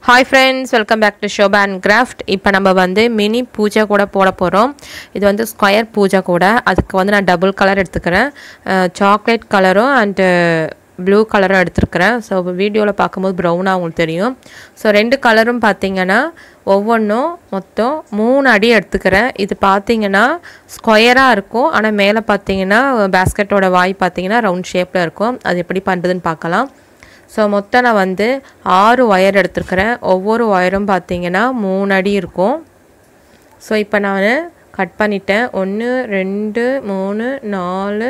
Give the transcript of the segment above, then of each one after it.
hi friends welcome back to Shobha and craft இப்போ நம்ம வந்து மினி பூஜை கூட போட போகிறோம் இது வந்து ஸ்கொயர் பூஜை கூட அதுக்கு வந்து நான் டபுள் கலர் எடுத்துக்கிறேன் சாக்லேட் கலரும் அண்டு ப்ளூ கலரும் எடுத்துருக்கிறேன் ஸோ வீடியோவில் பார்க்கும்போது ப்ரௌனாக உங்களுக்கு தெரியும் ஸோ ரெண்டு கலரும் பார்த்தீங்கன்னா ஒவ்வொன்றும் மொத்தம் மூணு அடி எடுத்துக்கிறேன் இது பார்த்தீங்கன்னா ஸ்கொயராக இருக்கும் ஆனால் மேலே பார்த்தீங்கன்னா பேஸ்கெட்டோட வாய் பார்த்தீங்கன்னா ரவுண்ட் ஷேப்பில் இருக்கும் அது எப்படி பண்ணுறதுன்னு பார்க்கலாம் ஸோ மொத்தம் நான் வந்து ஆறு ஒயர் எடுத்துருக்கிறேன் ஒவ்வொரு ஒயரும் பார்த்தீங்கன்னா மூணு அடி இருக்கும் ஸோ இப்போ நான் கட் பண்ணிட்டேன் ஒன்று ரெண்டு மூணு நாலு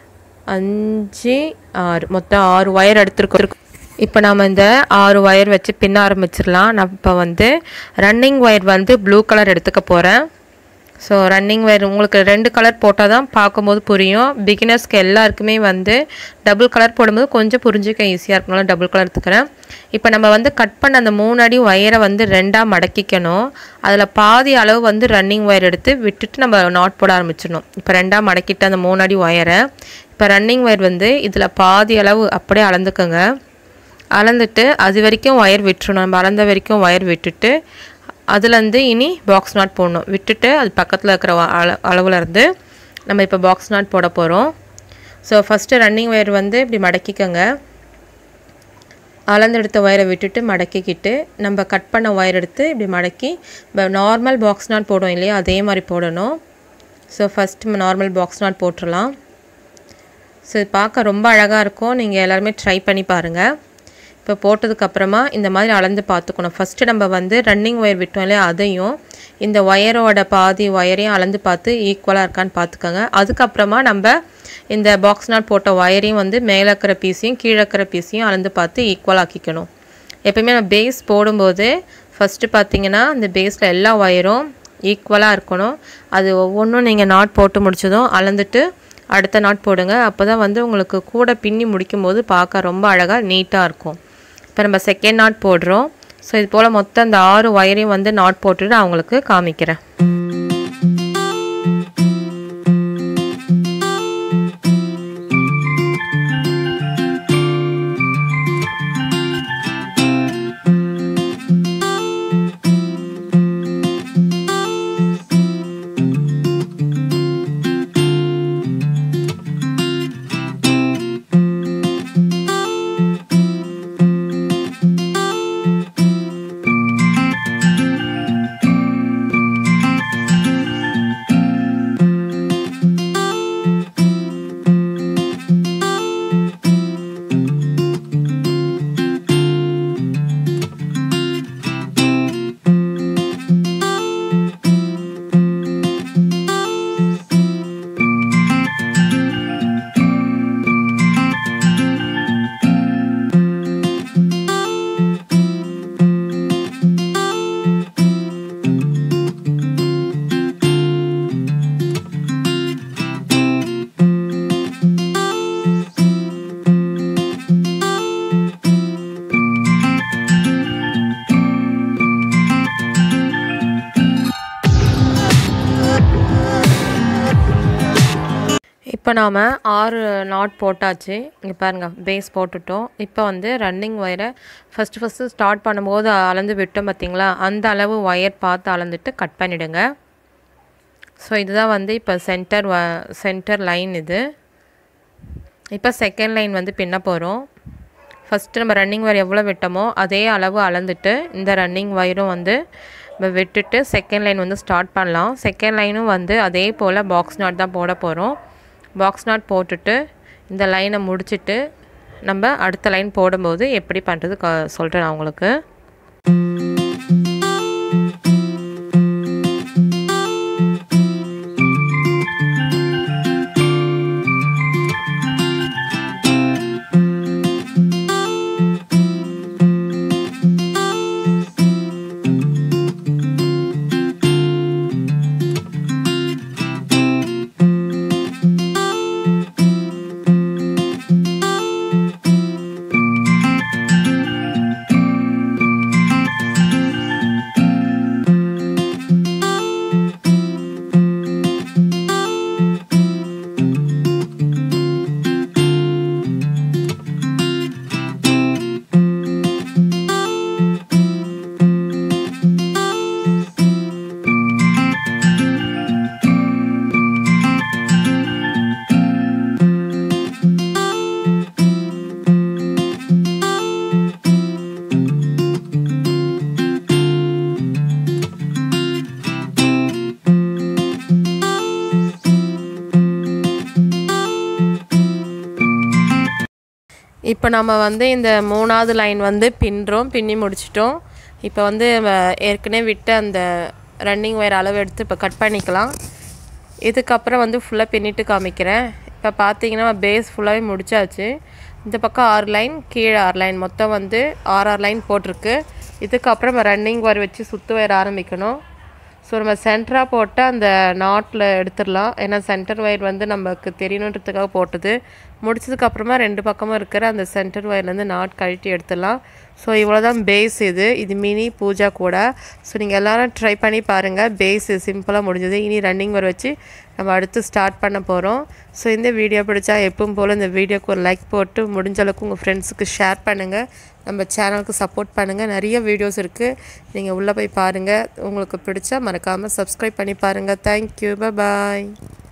அஞ்சு ஆறு மொத்தம் ஆறு ஒயர் எடுத்துருக்கோம் இப்போ நாம் இந்த ஆறு ஒயர் வச்சு பின்ன ஆரம்பிச்சிடலாம் நான் இப்போ வந்து ரன்னிங் ஒயர் வந்து ப்ளூ கலர் எடுத்துக்க போகிறேன் ஸோ ரன்னிங் ஒயர் உங்களுக்கு ரெண்டு கலர் போட்டால் தான் பார்க்கும்போது புரியும் பிகினர்ஸ்க்கு எல்லாருக்குமே வந்து டபுள் கலர் போடும்போது கொஞ்சம் புரிஞ்சுக்க ஈஸியாக இருக்கனால டபுள் கலர் எடுத்துக்கிறேன் இப்போ நம்ம வந்து கட் பண்ண அந்த மூணு அடி ஒயரை வந்து ரெண்டாக மடக்கிக்கணும் அதில் பாதி அளவு வந்து ரன்னிங் ஒயர் எடுத்து விட்டுட்டு நம்ம நாட் போட ஆரம்பிச்சிடணும் இப்போ ரெண்டாக மடக்கிட்டு அந்த மூணு அடி ஒயரை இப்போ ரன்னிங் ஒயர் வந்து இதில் பாதி அளவு அப்படியே அளந்துக்கோங்க அளந்துட்டு அது வரைக்கும் ஒயர் விட்டுறணும் நம்ம அளந்த வரைக்கும் ஒயர் விட்டுட்டு அதுலேருந்து இனி பாக்ஸ் நாட் போடணும் விட்டுட்டு அது பக்கத்தில் இருக்கிற அள அளவில் இருந்து நம்ம இப்போ பாக்ஸ் நாட் போட போகிறோம் ஸோ ஃபஸ்ட்டு ரன்னிங் ஒயர் வந்து இப்படி மடக்கிக்கோங்க அளந்து எடுத்த ஒயரை விட்டுட்டு மடக்கிக்கிட்டு நம்ம கட் பண்ண ஒயர் எடுத்து இப்படி மடக்கி நார்மல் பாக்ஸ் நாட் போடுவோம் இல்லையா அதே மாதிரி போடணும் so first normal box knot போட்டுடலாம் ஸோ இது பார்க்க ரொம்ப அழகாக இருக்கும் நீங்கள் எல்லாருமே ட்ரை பண்ணி பாருங்கள் இப்போ போட்டதுக்கப்புறமா இந்த மாதிரி அளந்து பார்த்துக்கணும் ஃபஸ்ட்டு நம்ம வந்து ரன்னிங் ஒயர் விட்டோம் இல்லையா அதையும் இந்த ஒயரோட பாதி ஒயரையும் அளந்து பார்த்து ஈக்குவலாக இருக்கான்னு பார்த்துக்கோங்க அதுக்கப்புறமா நம்ம இந்த பாக்ஸ் நாட் போட்ட ஒயரையும் வந்து மேலே இருக்கிற பீஸையும் கீழே இருக்கிற பீஸையும் அளந்து பார்த்து ஈக்குவல் ஆக்கிக்கணும் எப்பயுமே நம்ம பேஸ் போடும்போது ஃபஸ்ட்டு பார்த்தீங்கன்னா இந்த பேஸில் எல்லா ஒயரும் ஈக்குவலாக இருக்கணும் அது ஒவ்வொன்றும் நீங்கள் நாட் போட்டு முடிச்சதும் அளந்துட்டு அடுத்த நாட் போடுங்க அப்போ தான் வந்து உங்களுக்கு கூட பின்னி முடிக்கும் போது பார்க்க ரொம்ப அழகாக நீட்டாக இருக்கும் இப்போ நம்ம செகண்ட் நாட் போடுறோம் ஸோ இது போல் மொத்தம் அந்த ஆறு ஒயரையும் வந்து நாட் போட்டுட்டு நான் உங்களுக்கு காமிக்கிறேன் இப்போ நாம் ஆறு நாட் போட்டாச்சு இங்கே பாருங்கள் பேஸ் போட்டுட்டோம் இப்போ வந்து ரன்னிங் ஒயரை ஃபஸ்ட்டு ஃபஸ்ட்டு ஸ்டார்ட் பண்ணும்போது அளந்து விட்டோம் பார்த்தீங்களா அந்த அளவு ஒயர் பார்த்து அளந்துட்டு கட் பண்ணிவிடுங்க ஸோ இதுதான் வந்து இப்போ சென்டர் வ சென்டர் லைன் இது இப்போ செகண்ட் லைன் வந்து பின்ன போகிறோம் ஃபஸ்ட்டு நம்ம ரன்னிங் ஒயர் எவ்வளோ விட்டோமோ அதே அளவு அளந்துட்டு இந்த ரன்னிங் ஒயரும் வந்து நம்ம விட்டுட்டு செகண்ட் லைன் வந்து ஸ்டார்ட் பண்ணலாம் செகண்ட் லைனும் வந்து அதே போல் பாக்ஸ் நாட் தான் போட போகிறோம் பாக்ஸ் நாட் போட்டுட்டு இந்த லைனை முடிச்சுட்டு நம்ம அடுத்த லைன் போடும்போது எப்படி பண்ணுறது க சொல்கிறேன் நான் உங்களுக்கு இப்போ நம்ம வந்து இந்த மூணாவது லைன் வந்து பின்னுறோம் பின்னி முடிச்சிட்டோம் இப்போ வந்து நம்ம ஏற்கனவே விட்ட அந்த ரன்னிங் ஒயர் அளவு எடுத்து இப்போ கட் பண்ணிக்கலாம் இதுக்கப்புறம் வந்து ஃபுல்லாக பின்னிட்டு காமிக்கிறேன் இப்போ பார்த்தீங்கன்னா பேஸ் ஃபுல்லாகவே முடிச்சாச்சு இந்த பக்கம் ஆறு லைன் கீழே ஆறு லைன் மொத்தம் வந்து ஆறு ஆறு லைன் போட்டிருக்கு இதுக்கப்புறம் நம்ம ரன்னிங் ஒயர் வச்சு சுற்று ஒயர் ஆரம்பிக்கணும் ஸோ நம்ம சென்டராக போட்டு அந்த நாட்டில் எடுத்துடலாம் ஏன்னா சென்டர் ஒயர் வந்து நமக்கு தெரியணுன்றதுக்காக போட்டது முடிச்சதுக்கப்புறமா ரெண்டு பக்கமும் இருக்கிற அந்த சென்டர் ஒயர்லேருந்து நாட் கழட்டி எடுத்துடலாம் ஸோ இவ்வளோ தான் பேஸ் இது இது மினி பூஜா கூட ஸோ நீங்கள் எல்லோரும் ட்ரை பண்ணி பாருங்கள் பேஸ் சிம்பிளாக முடிஞ்சது இனி ரன்னிங் வர வச்சு நம்ம அடுத்து ஸ்டார்ட் பண்ண போகிறோம் ஸோ இந்த வீடியோ பிடிச்சா எப்பவும் போல் இந்த வீடியோக்கு ஒரு லைக் போட்டு முடிஞ்ச அளவுக்கு உங்கள் ஃப்ரெண்ட்ஸுக்கு ஷேர் பண்ணுங்கள் நம்ம சேனலுக்கு சப்போர்ட் பண்ணுங்கள் நிறைய வீடியோஸ் இருக்குது நீங்கள் உள்ளே போய் பாருங்கள் உங்களுக்கு பிடிச்சா மறக்காமல் சப்ஸ்கிரைப் பண்ணி பாருங்கள் தேங்க்யூ பாய்